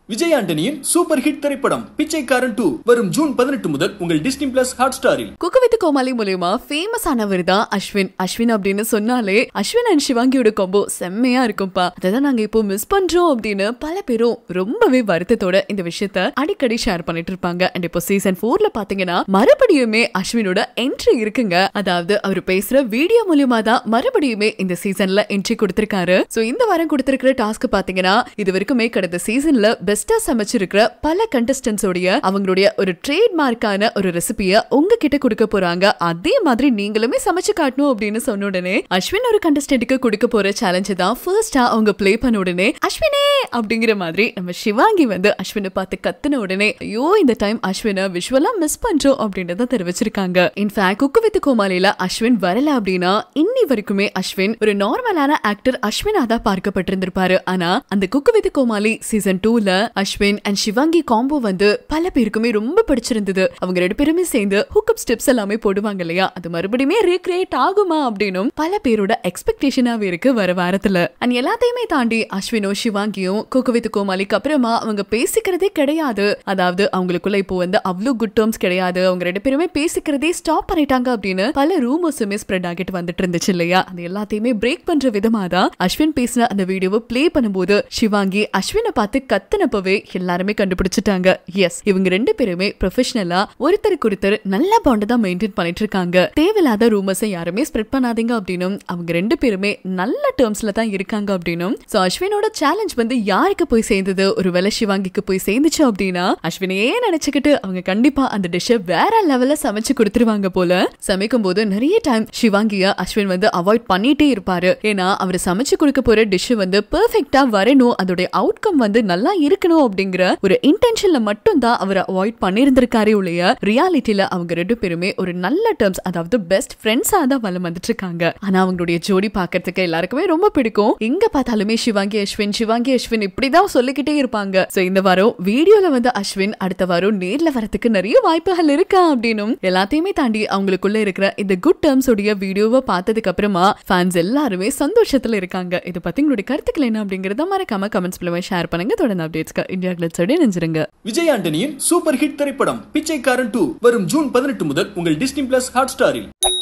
விஜய் ஆண்டனியின் super hit திரைப்படம் Pichaikkaran two வரும் ஜூன் பதினெட்டு முதல் உங்கள் டிஸ்னி பிளஸ் ஹாட் ஸ்டாரில் குக்கு வித் கோமாளி மூலியமா ஃபேமஸ் ஆனவர் தான் அஸ்வின் அஸ்வின் அப்படின்னு சொன்னாலே அஸ்வின் அண்ட் சிவாங்கியோட கொம்போ செம்மையா இருக்கும்பா அதான் நாங்க இப்போ மிஸ் பண்றோம் அப்படின்னு பல பேரும் ரொம்பவே வருத்தத்தோட இந்த விஷயத்த அடிக்கடி ஷேர் பண்ணிட்டு இருப்பாங்க அண்ட் இப்போ சீசன் போர்ல பாத்தீங்கன்னா மறுபடியுமே அஸ்வினோட என்ட்ரி இருக்குங்க அதாவது அவர் பேசுற வீடியோ மூலியமா தான் மறுபடியுமே இந்த சீசன்ல என்ட்ரி கொடுத்திருக்காரு சோ இந்த வாரம் கொடுத்திருக்கிற டாஸ்க் பாத்தீங்கன்னா இது வரைக்குமே கடந்த சீசன்ல பெஸ்டா சமைச்சிருக்கிற பல கண்டஸ்டன்ஸோடைய அவங்களுடைய ஒரு ட்ரேட்மார்க்கான ஒரு ரெசிபிய உங்ககிட்ட கொடுக்க போறாங்க அதே மாதிரி நீங்களுமே சமைச்சு காட்டணும் அப்படின்னு சொன்ன உடனே அஸ்வின் ஒரு கண்டஸ்டன்ட்டுக்கு கொடுக்க போற சேலஞ்சு தான் ஃபர்ஸ்டா அவங்க ப்ளே பண்ண உடனே அஸ்வினே அப்படிங்கிற மாதிரி நம்ம சிவாங்கி வந்து அஸ்வினை பார்த்து கத்துன உடனே ஐயோ இந்த டைம் அஸ்வினை விஷுவலா மிஸ் பண்றோம் அப்படின்றத தெரிவிச்சிருக்காங்க இன்ஃபேக்ட் குக்கு வித் கோமாளில அஸ்வின் வரல அப்படின்னா இன்னி வரைக்குமே அஸ்வின் ஒரு நார்மலான ஆக்டர் அஸ்வினா தான் பார்க்கப்பட்டிருந்திருப்பாரு ஆனா அந்த குக்கு வித் கோமாளி சீசன் டூல அஸ்வின் அண்ட் சிவாங்கி காம்போ வந்து பல பேருக்குமே ரொம்ப பிடிச்சிருந்தது அவங்க ரெண்டு பேருமே சேர்ந்து ஹூக்கப் ஸ்டெப்ஸ் எல்லாமே போடுவாங்க இல்லையா அது மறுபடியுமே ரீக்ரியேட் ஆகுமா அப்படின்னும் பல பேரோட எக்ஸ்பெக்டேஷனாவே இருக்கு வர வாரத்துல அண்ட் எல்லாத்தையுமே தாண்டி அஸ்வினும் சிவாங்கியும் குக்கு வித் கோமாளிக்கு அப்புறமா அவங்க பேசிக்கிறதே கிடையாது அதாவது அவங்களுக்குள்ள இப்போ வந்து அவ்வளவு குட் டேர்ம்ஸ் கிடையாது அவங்க ரெண்டு பேருமே பேசிக்கிறதே ஸ்டாப் பண்ணிட்டாங்க அப்படின்னு பல ரூமர்ஸுமே ஸ்ப்ரெட் ஆகிட்டு வந்துட்டு இருந்துச்சு இல்லையா அது எல்லாத்தையுமே பிரேக் பண்ற விதமா தான் அஸ்வின் பேசின அந்த வீடியோவை ப்ளே பண்ணும்போது சிவாங்கி அஸ்வினை பார்த்து கத்துனப்பவே எல்லாருமே கண்டுபிடிச்சிட்டாங்க எஸ் இவங்க ரெண்டு பேருமே ப்ரொஃபஷனலா ஒருத்தருக்கு ஒருத்தர் நல்ல பாண்ட் தான் மெயின்டைன் பண்ணிட்டு இருக்காங்க தேவையில்லாத ரூமர்ஸை யாருமே ஸ்ப்ரெட் பண்ணாதீங்க அப்படின்னும் அவங்க ரெண்டு பேருமே நல்ல டேர்ம்ஸ்ல தான் இருக்காங்க அப்படின்னும் சோ அஸ்வினோட சேலஞ்ச் வந்து யாருக்கு போய் சேர்ந்தது ஒருவேளை சிவாங்கிக்கு போய் சேர்ந்துச்சு அப்படின்னா அஸ்வினையே நினைச்சுக்கிட்டு அவங்க கண்டிப்பா அந்த டிஷ்ஷை வேற லெவல்ல சமைச்சு கொடுத்துருவாங்க போல சமைக்கும் போது நிறைய டைம் சிவாங்கிய அஸ்வின் வந்து அவாய்ட் பண்ணிட்டே இருப்பாரு ஏன்னா அவர் சமைச்சு கொடுக்க போற டிஷ் வந்து பெர்ஃபெக்ட்டா வரணும் அதோட அவுட்கம் வந்து நல்லா இருக்கணும் அப்படிங்கிற ஒரு இன்டென்ஷன்ல மட்டும் தான் அவர் அவாய்ட் பண்ணியிருந்திருக்காரே ஒழிய ரியாலிட்டியில அவங்க ரெண்டு பேருமே ஒரு நல்ல டேர்ம்ஸ் அதாவது பெஸ்ட் ஃப்ரெண்ட்ஸா தான் வளம் வந்துட்டு இருக்காங்க ஆனா அவங்களுடைய ஜோடி பார்க்கறதுக்கு எல்லாருக்குமே ரொம்ப பிடிக்கும் எங்க பார்த்தாலுமே சிவாங்கி அஸ்வின் சிவாங்கி அஸ்வின் இப்படிதான் சொல்லிக்கிட்டே இருப்பாங்க சோ இந்த வாரம் வீடியோல வந்து அஸ்வின் அடுத்த வாரம் நேர்ல வரதுக்கு நிறைய வாய்ப்புகள் இருக்கா அப்படின்னும் எல்லாத்தையுமே தாண்டி அவங்களுக்குள்ள இருக்கிற இந்த குட் டேர்ம்ஸ் உடைய வீடியோவை பார்த்ததுக்கு அப்புறமா ஃபேன்ஸ் எல்லாருமே சந்தோஷத்துல இருக்காங்க இதை பத்தி உங்களுடைய கருத்துக்கள் என்ன அப்படிங்கறத மறக்காம கமெண்ட்ஸ் மூலமா ஷேர் பண்ணுங்க தொடர்ந்து அப்டேட்ஸ்க்கு இந்தியா கிளட்ஸோட நினைச்சிருங்க விஜய் ஆண்டனியின் சூப்பர் ஹிட் திரைப்படம் பிச்சைக்காரன் டூ வரும் ஜூன் பதினெட்டு முதல் உங்கள் டிஸ்னி பிளஸ் ஹாட் ஸ்டாரில்